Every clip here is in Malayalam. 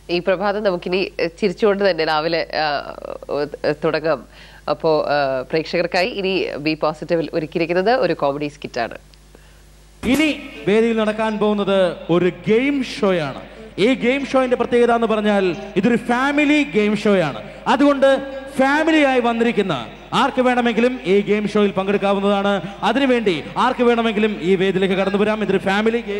ഈ പ്രഭാതം നമുക്കിനി എഹ്, ചിരിച്ചുകൊണ്ട് തന്നെ രാവിലെ ആ, ഏഹ്, തുടങ്ങാം അപ്പോൾ പ്രേക്ഷകർക്കായി ഇനി ബി പോസിറ്റീവിൽ ഒരുക്കിയിരിക്കുന്നത് ഒരു കോമഡി സ്കിറ്റാണ് ഇനി വേദിയിൽ നടക്കാൻ പോകുന്നത് ഒരു ഗെയിം ഷോയാണ് ഈ ഗെയിം ഷോയുടെ പ്രത്യേകത എന്ന് പറഞ്ഞാൽ ഇതൊരു ഫാമിലി ഗെയിം ഷോയാണ് അതുകൊണ്ട് ഫാമിലിയായി വന്നിരിക്കുന്ന ആർക്ക് വേണമെങ്കിലും ഈ ഗെയിം ഷോയിൽ പങ്കെടുക്കാവുന്നതാണ് അതിനുവേണ്ടി ആർക്ക് വേണമെങ്കിലും ഈ വേദിയിലേക്ക് കടന്നു വരാം ഇതൊരു ഫാമിലി ഗെയിം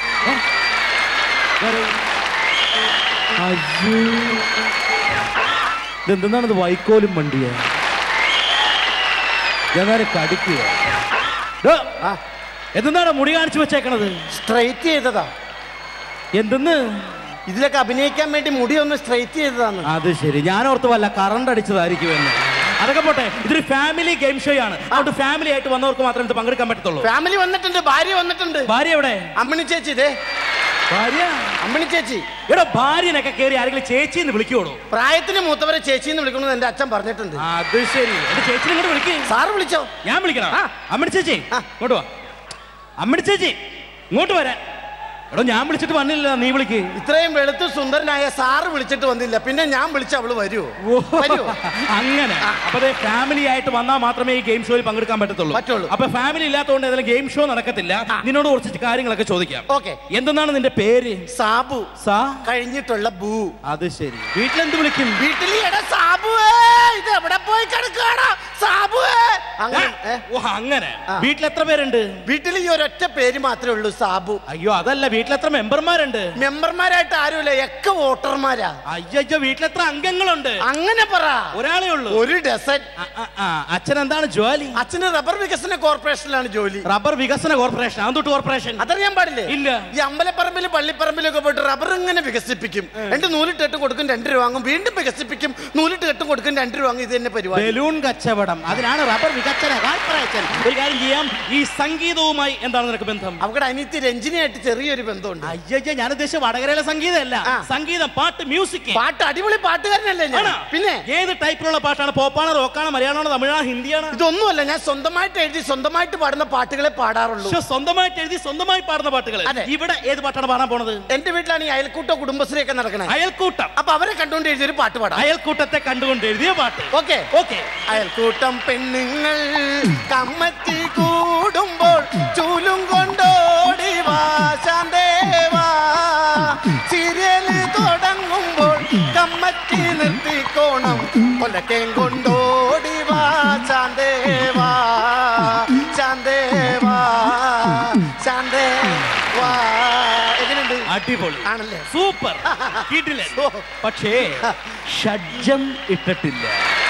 ഇതെന്താണ് ഇത് വൈക്കോലും വണ്ടിയ ഏതായാലും കടിക്കുക ഡോ, എന്താണ് മുടി കാണിച്ചു വെച്ചേക്കണത് സ്ട്രൈറ്റ് ചെയ്തതാ എന്തെന്ന് ഇതിലൊക്കെ അഭിനയിക്കാൻ വേണ്ടി മുടി ഒന്ന് സ്ട്രൈറ്റ് ചെയ്തതാണ് അത് ശരി ഞാൻ ഓർത്ത് വല്ല കറണ്ട് അടിച്ചതായിരിക്കും എന്ന് അതൊക്കെ പോട്ടെ ഇതൊരു ഫാമിലി ഗെയിം ഷോ ആണ് അതുകൊണ്ട് ഫാമിലി ആയിട്ട് വന്നവർക്ക് മാത്രമേ ഇത് പങ്കെടുക്കാൻ പറ്റത്തുള്ളൂ ഫാമിലി വന്നിട്ടുണ്ട് ഭാര്യ വന്നിട്ടുണ്ട് ഭാര്യ എവിടെ അമ്മിണി ചേച്ചി ഇതേ ഭാര്യ അമ്മിണി ചേച്ചി എടാ ഭാര്യനൊക്കെ കയറി ആരെങ്കിലും ചേച്ചി എന്ന് വിളിക്കോളൂ പ്രായത്തിന് മൂത്തവരെ ചേച്ചി എന്ന് വിളിക്കണമെന്ന് എന്റെ അച്ഛൻ പറഞ്ഞിട്ടുണ്ട് അത് ശരി എന്റെ ചേച്ചിനെ ഇങ്ങോട്ട് വിളിക്കേ സാറ് വിളിച്ചോ ഞാൻ വിളിക്കണം ആ. അമ്മടി ചേച്ചി ആ. ഇങ്ങോട്ട് വാ അമ്മടി ചേച്ചി ഇങ്ങോട്ട് വരാൻ എടോ ഞാൻ വിളിച്ചിട്ട് വന്നില്ല നീ വിളിക്ക് ഇത്രയും വെളുത്ത് സുന്ദരനായ സാറ് വിളിച്ചിട്ട് വന്നില്ല പിന്നെ ഞാൻ വിളിച്ച അവള് വരുമോ വരുമോ അങ്ങനെ അപ്പൊ അതെ ഫാമിലി ആയിട്ട് വന്നാൽ മാത്രമേ ഈ ഗെയിം ഷോയിൽ പങ്കെടുക്കാൻ പറ്റത്തുള്ളൂ പറ്റുള്ളൂ. അപ്പൊ ഫാമിലി ഇല്ലാത്തതുകൊണ്ട് ഏതായാലും ഗെയിം ഷോ നടക്കത്തില്ല നിന്നോട് കുറച്ച് കാര്യങ്ങളൊക്കെ ചോദിക്കാം ഓക്കെ എന്തെന്നാണ് നിന്റെ പേര് സാബു സാ കഴിഞ്ഞിട്ടുള്ള ബൂ അത് ശരി വീട്ടിലെന്ത് വിളിക്കും വീട്ടിൽ എടാ സാബുവേ ഇത് എവിടെ പോയി കിടക്കാടാ സാബുവേ അങ്ങനെ ഏ? ഓ അങ്ങനെ ആ. വീട്ടിൽ എത്ര പേരുണ്ട് വീട്ടിൽ ഈ ഒരൊറ്റ പേര് മാത്രമേ ഉള്ളൂ സാബു അയ്യോ അതല്ല വീട്ടിൽ എത്ര മെമ്പർമാരുണ്ട് മെമ്പർമാരായിട്ട് ആരുമില്ല ഒക്കെ വോട്ടർമാരാ അയ്യോ വീട്ടിൽ എത്ര അംഗങ്ങളുണ്ട് അങ്ങനെ പറ ഒരാളേ ഉള്ളൂ ഒരു ഡസൻ ആ, ആ, ആ. അച്ഛൻ എന്താണ് ജോലി അച്ഛന് റബ്ബർ വികസന കോർപ്പറേഷനിലാണ് ജോലി റബ്ബർ വികസന കോർപ്പറേഷൻ അതൊട്ട് കോർപ്പറേഷൻ അതറിയാൻ പാടില്ലേ ഇല്ല. ഈ അമ്പലപ്പറമ്പിലും പള്ളിപ്പറമ്പിലൊക്കെ പോയിട്ട് റബ്ബർ ഇങ്ങനെ വികസിപ്പിക്കും എന്നിട്ട് നൂലിട്ട് കെട്ടും കൊടുക്കും രണ്ട് രൂപ വാങ്ങും വീണ്ടും വികസിപ്പിക്കും നൂലിട്ട് കെട്ടും കൊടുക്കും രണ്ട് രൂപ വാങ്ങും ഇത് തന്നെ പരിപാടി ബലൂൺ കച്ചവടം അതിനാണ് റബ്ബർ വികസന കോർപ്പറേഷൻ ഒരു കാര്യം ചെയ്യാം ഈ സംഗീതവുമായി എന്താണ് നിനക്ക് ബന്ധം അവിടെ അനിയത്തി രഞ്ജിനിയായിട്ട് ചെറിയൊരു ബന്ധമുണ്ട് അയ്യോ ഞാൻ ഉദ്ദേശിച്ച വടകരയിലെ സംഗീതമല്ല ആ. സംഗീതം പാട്ട് മ്യൂസിക് പാട്ട് അടിപൊളി പാട്ടുകാരനല്ലേ ഞാൻ പിന്നെ ഏത് ടൈപ്പിലുള്ള പാട്ടാണ് പോപ്പാണോ റോക്കാണോ മലയാളമാണോ തമിഴാണോ ഹിന്ദിയാണോ ഇതൊന്നുമല്ല ഞാൻ സ്വന്തമായിട്ട് എഴുതി സ്വന്തമായിട്ട് പാടുന്ന പാട്ടുകളെ പാടാറുള്ളൂ പക്ഷെ സ്വന്തമായിട്ട് എഴുതി സ്വന്തമായി പാടുന്ന പാട്ടുകൾ അതെ. ഇവിടെ ഏത് പാട്ടാണ് പാടാൻ പോണത് എന്റെ വീട്ടിലാണ് ഈ അയൽക്കൂട്ടോ കുടുംബശ്രീ ഒക്കെ നടക്കണേ അയൽക്കൂട്ടം അപ്പൊ അവരെ കണ്ടുകൊണ്ട് എഴുതിയൊരു പാട്ട് പാടാം അയൽക്കൂട്ടത്തെ കണ്ടുകൊണ്ട് എഴുതിയ പാട്ട് ഓക്കെ ഓക്കെ അയൽക്കൂട്ടം പെണ്ണുങ്ങൾ കമ്മറ്റി കൂടുമ്പോൾ ചൂലും കൊണ്ടോടി വാ ശാന്തേവാ സീരിയൽ തുടങ്ങുമ്പോൾ കമ്മറ്റി നിർത്തിക്കോണം കൊലക്കേം കൊണ്ടോടി വാ ശാന്തേവാ ശാന്തേവാ ശാന്തേവാ എങ്ങനെയുണ്ട് അടിപൊളി ആണല്ലേ സൂപ്പർ കിട്ടില്ല പക്ഷേ ഷഡ്ജം ഇട്ടിട്ടില്ല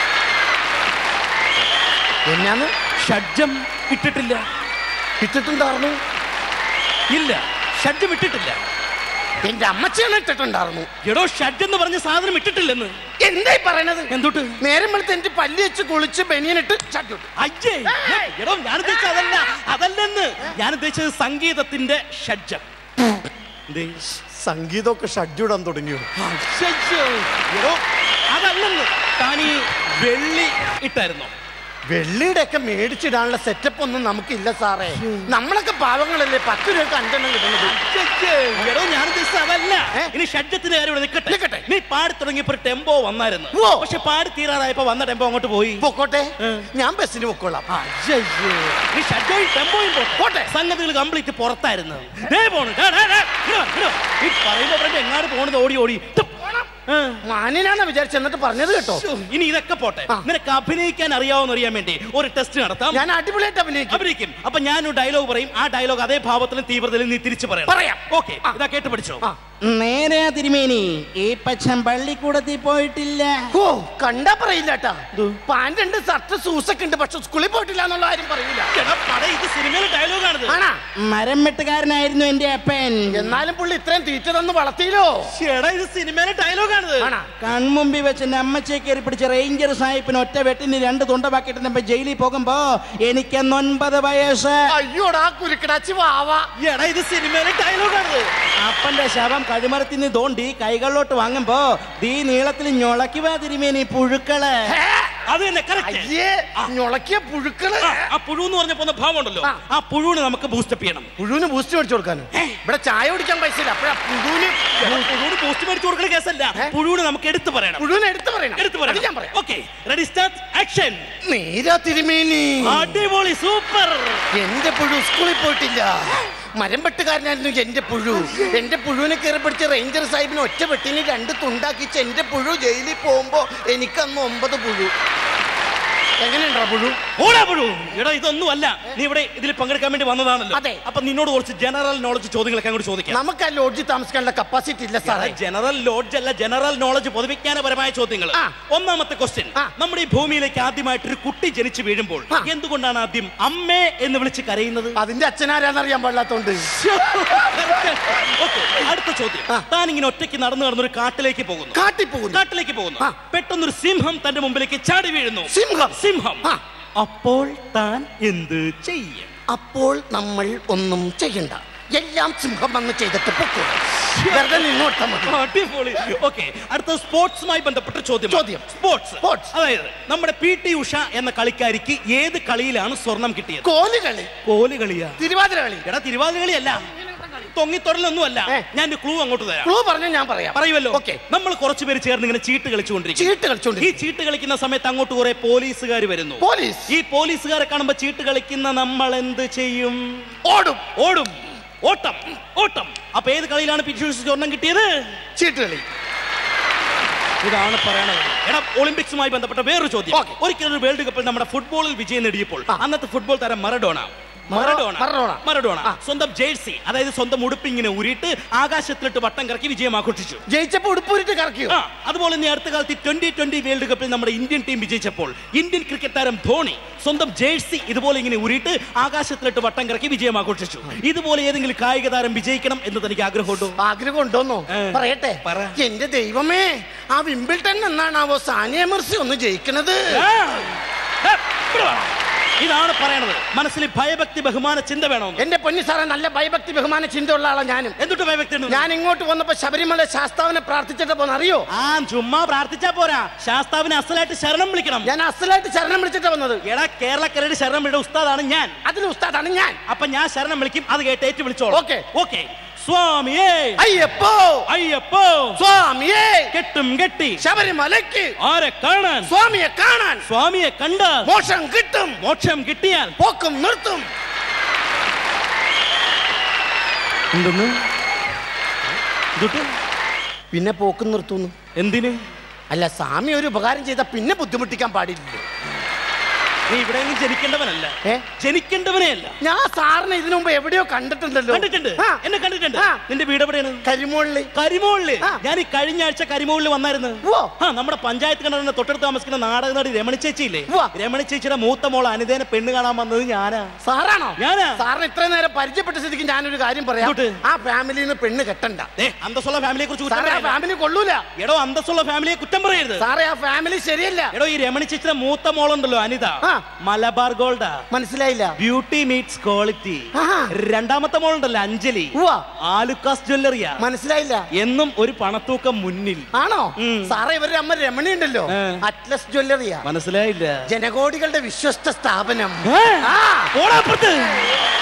എന്നാന്ന് ഷഡ്ജം ഇട്ടിട്ടില്ല ഇട്ടിട്ടുണ്ടായിരുന്നു ഇല്ല ഷഡ്ജം ഇട്ടിട്ടില്ല എന്റെ അമ്മച്ചിയാണ് ഇട്ടിട്ടുണ്ടായിരുന്നു എടോ ഷഡ് എന്ന് പറഞ്ഞ സാധനം ഇട്ടിട്ടില്ലെന്ന് എന്തായി പറയണത് എന്തൊട്ട് നേരം വെളുത്ത് എന്റെ പല്ലി വെച്ച് കുളിച്ച് ബനിയനിട്ട് ചട്ടിട്ട് അയ്യേ എടോ ഞാൻ ഉദ്ദേശിച്ചത് അതല്ല അതല്ലെന്ന് ഞാൻ ഉദ്ദേശിച്ചത് സംഗീതത്തിന്റെ ഷഡ്ജം എന്തേ? സംഗീതമൊക്കെ ഷഡ്യൂടാൻ തുടങ്ങിയോ അയ്യയ്യോ. എടോ അതല്ലെന്ന് താൻ ഈ വെള്ളി ഇട്ടായിരുന്നോ വെള്ളിയുടെ ഒക്കെ മേടിച്ചിടാനുള്ള സെറ്റപ്പ് ഒന്നും നമുക്കില്ല സാറേ നമ്മളൊക്കെ പാവങ്ങളല്ലേ പത്ത് രൂപക്ക് അഞ്ചെണ്ണം കിട്ടുന്നത് അയ്യയ്യേ. എടോ ഞാൻ ഉദ്ദേശിച്ചത് അതല്ല ഏ? ഇനി ഷഡ്ജത്തിന്റെ കാര്യം ഇവിടെ നിൽക്കട്ടെ നിൽക്കട്ടെ. നീ പാടി തുടങ്ങിയപ്പോ ഒരു ടെമ്പോ വന്നായിരുന്നു ഓ. പക്ഷെ പാടി തീരാറായപ്പോ വന്ന ടെമ്പോ അങ്ങോട്ട് പോയി പൊക്കോട്ടെ ഏ. ഞാൻ ബസ്സിന് പൊക്കോളാം അയ്യയ്യേ. ഈ ഷഡ്ജോയും ടെമ്പോയും പോട്ടെ. പോട്ടെ. സംഗതികൾ കംപ്ലീറ്റ് പുറത്തായിരുന്നു ദേ പോണു ദേ, ദേ, ദേ. ഇങ്ങട് വാ, ഇങ്ങട് വാ. ഈ പറയുമ്പോ പറയുമ്പോ എങ്ങാട് പോണത് ഓടി ഓടി ടും. ആ. മാന്യനാണ് വിചാരിച്ചു എന്നിട്ട് പറഞ്ഞത് കേട്ടോ ശ്ശോ, ഇനി ഇതൊക്കെ പോട്ടെ ആ. നിനക്ക് അഭിനയിക്കാൻ അറിയാവുന്ന അറിയാൻ വേണ്ടി ഒരു ടെസ്റ്റ് നടത്താം ഞാൻ അടിപൊളിയായിട്ട് അഭിനയിക്കും അഭിനയിക്കും അപ്പൊ ഞാൻ ഒരു ഡയലോഗ് പറയും ആ ഡയലോഗ് അതേ ഭാവത്തിലും തീവ്രതയിലും നീ തിരിച്ചു പറയാം പറയാം. ഓക്കെ ഇതാ കേട്ട് പഠിച്ചോ ആ. നേരെ തിരുമേനി ഈ പച്ചൻ പള്ളിക്കൂടത്തിൽ പോയിട്ടില്ല ഓ കണ്ടാ പറയില്ല കേട്ടാ പാന്റ് ഉണ്ട് ഷർട്ട് സൂസൊക്കെ ഉണ്ട് പക്ഷെ സ്കൂളിൽ പോയിട്ടില്ല എന്നുള്ള കാര്യം പറയില്ല എടാ, പട, ഇത് സിനിമയിലെ ഡയലോഗാണിത് ആണാ മരം വെട്ടുകാരനായിരുന്നു എന്റെ അപ്പൻ എന്നാലും പുള്ളി ഇത്രയും തീറ്റ തന്ന് വളർത്തിയില്ലോ എടാ ഇത് സിനിമയിലെ ഡയലോഗാണിത് ആണാ കൺമുമ്പിൽ വെച്ച് എന്റെ അമ്മച്ചയെ കയറി പിടിച്ച റേഞ്ചർ സാഹിബിന് ഒറ്റ വെട്ടിന് രണ്ട് തുണ്ടപ്പാക്കിട്ട് ജയിലിൽ പോകുമ്പോ എനിക്ക് ഒൻപത് വയസ്സ് അയ്യോടാ കുരുക്കടാച്ചി വാവാ എടാ ഇത് സിനിമയിലെ ഡയലോഗാണിത് അപ്പന്റെ ശവം കഴുമരത്തിൽ നിന്ന് തോണ്ടി കൈകളിലോട്ട് വാങ്ങുമ്പോ ദീ നീളത്തിൽ ഞൊളക്കി വാ തിരുമേനി പുഴുക്കള് ഹേ, അത് തന്നെ കറക്റ്റ് അയ്യേ ഞൊളക്കിയ പുഴുക്കള് ആ പുഴു എന്ന് പറഞ്ഞപ്പോ ഒന്ന് ഭാവം ഉണ്ടല്ലോ ആ. ആ പുഴുവിന് നമുക്ക് ബൂസ്റ്റപ്പ് ചെയ്യണം പുഴുവിന് ബൂസ്റ്റ് മേടിച്ചു കൊടുക്കാനും ഇവിടെ ചായ കുടിക്കാൻ പൈസ ഇല്ല അപ്പഴാ പുഴുവിന് പുഴുവിന് ബൂസ്റ്റ് മേടിച്ചു കൊടുക്കുന്ന കേസല്ല ഏ? പുഴുവിന് നമുക്ക് എടുത്തു പറയണം പുഴുവിനെ എടുത്തു പറയണം എടുത്തു അത് ഞാൻ പറയണം പറയാം ഓക്കെ റെഡി സ്റ്റാർട്ട് ആക്ഷൻ നേരാ തിരുമേനി അടിപൊളി സൂപ്പർ എന്റെ പുഴു സ്കൂളിൽ പോയിട്ടില്ല മരം വെട്ടുകാരനായിരുന്നു എന്റെ പുഴു എന്റെ പുഴുവിനെ കയറി പിടിച്ച റേഞ്ചർ സാഹിബിന് ഒറ്റ വെട്ടിന് രണ്ട് തുണ്ടാക്കിച്ച് എന്റെ പുഴു ജയിലിൽ പോകുമ്പോ എനിക്കന്ന് ഒമ്പത് പുഴു എങ്ങനെയുണ്ടോ പുഴു ഓടാ പുഴു എടാ ഇതൊന്നും അല്ല നീ ഇവിടെ ഇതിൽ പങ്കെടുക്കാൻ വേണ്ടി വന്നതാണല്ലോ അതെ. അപ്പൊ നിന്നോട് കുറച്ച് ജനറൽ നോളജ് ചോദ്യങ്ങളൊക്കെ അങ്ങോട്ട് ചോദിക്കാം നമുക്ക് ആ ലോഡ്ജിൽ താമസിക്കാനുള്ള കപ്പാസിറ്റി ഇല്ല സാറേ ജനറൽ ലോഡ്ജ് അല്ല ജനറൽ നോളജ് പൊതുവിജ്ഞാനപരമായ ചോദ്യങ്ങൾ ആ. ഒന്നാമത്തെ ക്വസ്റ്റ്യൻ ആ. നമ്മുടെ ഈ ഭൂമിയിലേക്ക് ആദ്യമായിട്ട് ഒരു കുട്ടി ജനിച്ചു വീഴുമ്പോൾ ആ. എന്തുകൊണ്ടാണ് ആദ്യം അമ്മേ എന്ന് വിളിച്ച് കരയുന്നത് അതിന്റെ അച്ഛനാരാന്നറിയാൻ പാടില്ലാത്തോണ്ട് Okay, അടുത്ത ചോദ്യം ആ. താൻ ഇങ്ങനെ ഒറ്റയ്ക്ക് നടന്നു നടന്ന ഒരു കാട്ടിലേക്ക് പോകുന്നു കാട്ടി പോകുന്നു കാട്ടിലേക്ക് പോകുന്നു ആ. പെട്ടെന്നൊരു സിംഹം തന്റെ മുമ്പിലേക്ക് ചാടി വീഴുന്നു സിംഹം സിംഹം ആ. അപ്പോൾ താൻ എന്ത് ചെയ്യും അപ്പോൾ നമ്മൾ ഒന്നും ചെയ്യണ്ട എല്ലാം സിംഹം വന്ന് ചെയ്തിട്ട് പൊക്കും വെറുതെ നിന്നോട്ടാ മതി അടിപൊളി ഓക്കെ അടുത്ത സ്പോർട്സുമായി ബന്ധപ്പെട്ട ചോദ്യം ചോദ്യം. Sports Sports. അതായത് നമ്മുടെ പി ടി ഉഷ എന്ന കളിക്കാരിക്ക് ഏത് കളിയിലാണ് സ്വർണം കിട്ടിയത് കോലുകളി കോല് കളിയാ തിരുവാതിര കളി എടാ തിരുവാതിര കളിയല്ല തൊങ്ങിത്തൊരലൊന്നും അല്ല ഏ. ഞാൻ ഒരു ക്ലൂ അങ്ങോട്ട് തരാം ക്ലൂ പറഞ്ഞ ഞാൻ പറയാം പറയുമല്ലോ ഓക്കെ നമ്മൾ കുറച്ചു പേര് ചേർന്ന് ഇങ്ങനെ ചീട്ട് കളിച്ചുകൊണ്ടിരിക്കും ചീട്ട് കളിച്ചോണ്ട് ഈ ചീട്ട് കളിക്കുന്ന സമയത്ത് അങ്ങോട്ട് കുറെ പോലീസുകാർ വരുന്നു പോലീസ് ഈ പോലീസുകാരെ കാണുമ്പോ ചീട്ട് കളിക്കുന്ന നമ്മൾ എന്ത് ചെയ്യും ഓടും ഓടും ഓട്ടം ഓട്ടം അപ്പൊ ഏത് കളിയിലാണ് പി ടി ഉഷ സ്വർണം കിട്ടിയത് ചീട്ട് കളി ഇതാണ് പറയണത് എടാ ഒളിമ്പിക്സുമായി ബന്ധപ്പെട്ട വേറൊരു ചോദ്യം Okay. ഒരിക്കലും ഒരു വേൾഡ് കപ്പിൽ നമ്മുടെ ഫുട്ബോളിൽ വിജയം നേടിയപ്പോൾ ആ. അന്നത്തെ ഫുട്ബോൾ താരം മറഡോണ മറഡോണ. മറഡോണ ആ. സ്വന്തം ജേഴ്സി അതായത് സ്വന്തം ഉടുപ്പ് ഇങ്ങനെ ഉരുട്ട് ആകാശത്തിലിട്ട് വട്ടം കറക്കി വിജയം ആഘോഷിച്ചു ജയിച്ചപ്പോ ഉടുപ്പൂരിട്ട് കറക്കിയോ ആ അതുപോലെ തന്നെ അടുത്ത കാലത്ത് ട്വന്റി ട്വന്റി വേൾഡ് കപ്പിൽ നമ്മുടെ ഇന്ത്യൻ ടീം വിജയിച്ചപ്പോൾ ഇന്ത്യൻ ക്രിക്കറ്റ് താരം ധോണി സ്വന്തം ജേഴ്സി ഇതുപോലെ ഇങ്ങനെ ഉരുട്ട് ആകാശത്തിലിട്ട് വട്ടം കറക്കി വിജയം ആഘോഷിച്ചു ഇതുപോലെ ഏതെങ്കിലും കായിക താരം വിജയിക്കണം എന്ന് തനിക്ക് ആഗ്രഹമുണ്ടോ ആഗ്രഹം ഉണ്ടോന്നോ ഏ. പറയട്ടെ പറ. എന്റെ ദൈവമേ ആ വിംബിൾട്ടൺ എന്നാണാവോ സാനിയ മെർസി ഒന്ന് ജയിക്കണത് ആ. ഏ, ഇവിടെ വാ. ഇതാണ് പറയണത് മനസ്സിൽ ഭയഭക്തി ബഹുമാന ചിന്ത വേണമെന്ന് എന്റെ പൊന്നി സാറേ നല്ല ഭയഭക്തി ബഹുമാന ചിന്തയുള്ള ആളാ ഞാനും എന്തുട്ട് ഭയഭക്തി ഉണ്ട്? ഞാൻ ഇങ്ങോട്ട് വന്നപ്പോ ശബരിമല ശാസ്താവിനെ പ്രാർത്ഥിച്ചിട്ട് പോന്ന അറിയോ ആ ചുമ്മാ പ്രാർത്ഥിച്ചാ പോരാ ശാസ്താവിനെ അസലായിട്ട് ശരണം വിളിക്കണം ഞാൻ അസലായിട്ട് ശരണം വിളിച്ചിട്ട് വന്നത് എടാ കേരളക്കരയുടെ ശരണം വിളിയുടെ ഉസ്താദാണ് ഞാൻ അതിന് ഉസ്താദാണ് ഞാൻ അപ്പൊ ഞാൻ ശരണം വിളിക്കും അത് കേട്ട് ഏറ്റു വിളിച്ചോളൂ Okay. ഓക്കെ സ്വാമിയേ അയ്യപ്പോ അയ്യപ്പോ സ്വാമിയേ കെട്ടും കെട്ടി ശബരിമലയ്ക്ക് ആരെ കാണാൻ സ്വാമിയെ കാണാൻ സ്വാമിയെ കണ്ടാൽ മോഷം കിട്ടും മോക്ഷം കിട്ടിയാൽ പോക്കും നിർത്തും എന്തെന്ന് ഇതുട്ട് പിന്നെ പോക്കും നിർത്തുന്നു എന്തിന് അല്ല സ്വാമി ഒരു ഉപകാരം ചെയ്ത പിന്നെ ബുദ്ധിമുട്ടിക്കാൻ പാടില്ലല്ലോ നീ ഇവിടെയെങ്കിലും ജനിക്കേണ്ടവനല്ല ഏ? ജനിക്കേണ്ടവനേ അല്ല ഞാൻ സാറിനെ ഇതിനു മുമ്പ് എവിടെയോ കണ്ടിട്ടുണ്ടല്ലോ കണ്ടിട്ടുണ്ട് ആ, എന്നെ കണ്ടിട്ടുണ്ട് ആ. നിന്റെ വീട് എവിടെയാണ് കരിമോളില് കരിമോളില് ആ. ഞാൻ ഈ കഴിഞ്ഞ ആഴ്ച കരിമോളിൽ വന്നായിരുന്നു ഉവ്വോ. ആ നമ്മുടെ പഞ്ചായത്ത് കിണറിന്റെ തൊട്ടടുത്ത് താമസിക്കുന്ന നാടക നടി രമണി ചേച്ചിയില്ലേ ഉവ്വ. രമണി ചേച്ചിയുടെ മൂത്ത മോൾ അനിതേനെ പെണ്ണ് കാണാൻ വന്നത് ഞാനാ സാറാണോ ഞാനാ. സാറിന് ഇത്ര നേരം പരിചയപ്പെട്ട സ്ഥിതിക്ക് ഞാനൊരു കാര്യം പറയാം ഇങ്ങോട്ട്. ആ ഫാമിലിയിൽ നിന്ന് പെണ്ണ് കെട്ടണ്ട ദേ, അന്തസ്സുള്ള ഫാമിലിയെ കുറിച്ച് കുറ്റം സാറേ ആ പറയരുത്. ഫാമിലി കൊള്ളൂല എടോ അന്തസ്സുള്ള ഫാമിലിയെ കുറ്റം പറയരുത് സാറേ ആ ഫാമിലി ശരിയല്ല എടോ ഈ രമണി ചേച്ചിയുടെ മൂത്ത മോളുണ്ടല്ലോ അനിത ആ. മലബാർ ഗോൾഡാ മനസ്സിലായില്ല ബ്യൂട്ടി മീറ്റ്സ് ക്വാളിറ്റി ആഹാ. രണ്ടാമത്തെ മോളുണ്ടല്ലോ അഞ്ജലി ഉവ്വ. ആലുക്കാസ് ജ്വല്ലറിയാ മനസ്സിലായില്ല എന്നും ഒരു പണത്തൂക്കം മുന്നിൽ ആണോ ഉം. സാറേ ഇവരുടെ അമ്മ രമണി ഉണ്ടല്ലോ ഏ. അറ്റ്ലസ് ജ്വല്ലറിയാ മനസ്സിലായില്ല ജനകോടികളുടെ വിശ്വസ്ത സ്ഥാപനം ഏ? ആ ഓടാപ്പുറത്ത്